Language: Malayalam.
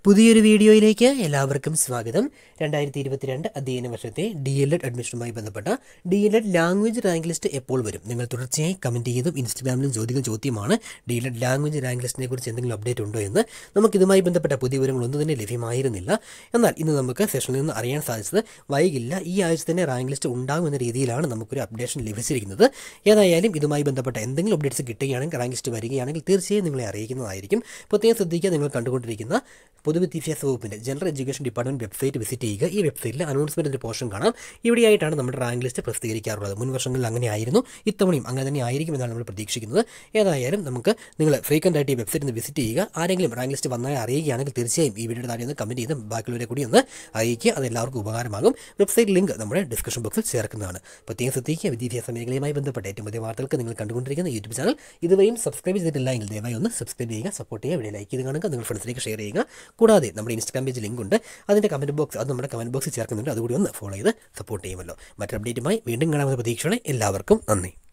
പുതിയൊരു വീഡിയോയിലേക്ക് എല്ലാവർക്കും സ്വാഗതം രണ്ടായിരത്തി ഇരുപത്തിരണ്ട് അധ്യയന വർഷത്തെ ഡി എൽ എഡ് അഡ്മിഷനുമായി ബന്ധപ്പെട്ട D L Ed language rank list എപ്പോൾ വരും നിങ്ങൾ തുടർച്ചയായി കമൻറ്റ് ചെയ്തും ഇൻസ്റ്റഗ്രാമിലും ചോദിക്കുന്ന ചോദ്യമാണ് D L Ed language rank ലിസ്റ്റിനെ കുറിച്ച് എന്തെങ്കിലും അപ്ഡേറ്റ് ഉണ്ടോ എന്ന് നമുക്ക് ഇതുമായി ബന്ധപ്പെട്ട പുതിയ വിവരങ്ങളൊന്നും തന്നെ ലഭ്യമായിരുന്നില്ല എന്നാൽ ഇന്ന് നമുക്ക് സെഷനിൽ നിന്ന് അറിയാൻ സാധിച്ചത് വൈകില്ല ഈ ആഴ്ച തന്നെ റാങ്ക് ലിസ്റ്റ് ഉണ്ടാകും എന്ന രീതിയിലാണ് നമുക്കൊരു അപ്ഡേഷൻ ലഭിച്ചിരിക്കുന്നത് ഏതായാലും ഇതുമായി ബന്ധപ്പെട്ട എന്തെങ്കിലും അപ്ഡേറ്റ്സ് കിട്ടുകയാണെങ്കിൽ റാങ്ക് ലിസ്റ്റ് വരികയാണെങ്കിൽ തീർച്ചയായും നിങ്ങളെ അറിയിക്കുന്നതായിരിക്കും പ്രത്യേകം ശ്രദ്ധിക്കുക നിങ്ങൾ കണ്ടുകൊണ്ടിരിക്കുന്ന പൊതുവിദ്യാഭ്യാസ വകുപ്പിൻ്റെ general education department website visit ചെയ്യുക ഈ വെബ്സൈറ്റിൽ അനൗൺസ്മെൻറ്റിൻ്റെ പോർഷൻ കാണാം ഇവിടെയായിട്ടാണ് നമ്മുടെ റാങ്ക് ലിസ്റ്റ് പ്രസിദ്ധീകരിക്കാറുള്ളത് മുൻ വർഷങ്ങളിൽ അങ്ങനെ ആയിരുന്നു ഇത്തവണയും അങ്ങനെ തന്നെ ആയിരിക്കും എന്നാണ് നമ്മൾ പ്രതീക്ഷിക്കുന്നത് ഏതായാലും നമുക്ക് നിങ്ങൾ ഫ്രീക്വൻ്റ് ആയിട്ട് ഈ വെബ്സൈറ്റ് ഒന്ന് വിസിറ്റ് ചെയ്യുക ആരെങ്കിലും റാങ്ക് ലിസ്റ്റ് വന്നാൽ അറിയുകയാണെങ്കിൽ തീർച്ചയായും ഈ വീഡിയോയുടെ താഴെ ഒന്ന് കമൻറ്റ് ചെയ്ത് ബാക്കിയുള്ളവരെ കൂടി ഒന്ന് അറിയിക്കുക അത് എല്ലാവർക്കും ഉപകാരമാകും വെബ്സൈറ്റ് ലിങ്ക് നമ്മുടെ ഡിസ്ക്രിപ്ഷൻ ബോക്സിൽ ചേർക്കുന്നതാണ് പ്രത്യേകം ശ്രദ്ധിക്കുക വിദ്യാഭ്യാസ മേഖലയുമായി ബന്ധപ്പെട്ട ഏറ്റവും പുതിയ വാർത്തകൾക്ക് നിങ്ങൾ കണ്ടുകൊണ്ടിരിക്കുന്ന യൂട്യൂബ് ചാനൽ ഇതുവരെയും സബ്സ്ക്രൈബ് ചെയ്തിട്ടില്ല എങ്കിൽ ദയവായി ഒന്ന് സബ്സ്ക്രൈബ് ചെയ്യുക സപ്പോർട്ട് ചെയ്യുക വീഡിയോ ലൈക്ക് ചെയ്ത് കാണുക നിങ്ങൾ ഫ്രണ്ട്സിലേക്ക് ഷെയർ ചെയ്യുക കൂടാതെ നമ്മുടെ ഇൻസ്റ്റാഗ്രാം പേജ് ലിങ്ക് ഉണ്ട് അതിൻ്റെ കമൻറ്റ് ബോക്സ് അത് നമ്മുടെ കമൻറ്റ് ബോക്സിൽ ചേർക്കുന്നുണ്ട് അതുകൂടി ഒന്ന് ഫോളോ ചെയ്ത് സപ്പോർട്ട് ചെയ്യുമല്ലോ മറ്റൊരു അപ്ഡേറ്റുമായി വീണ്ടും കാണാമെന്ന പ്രതീക്ഷയോടെ എല്ലാവർക്കും നന്ദി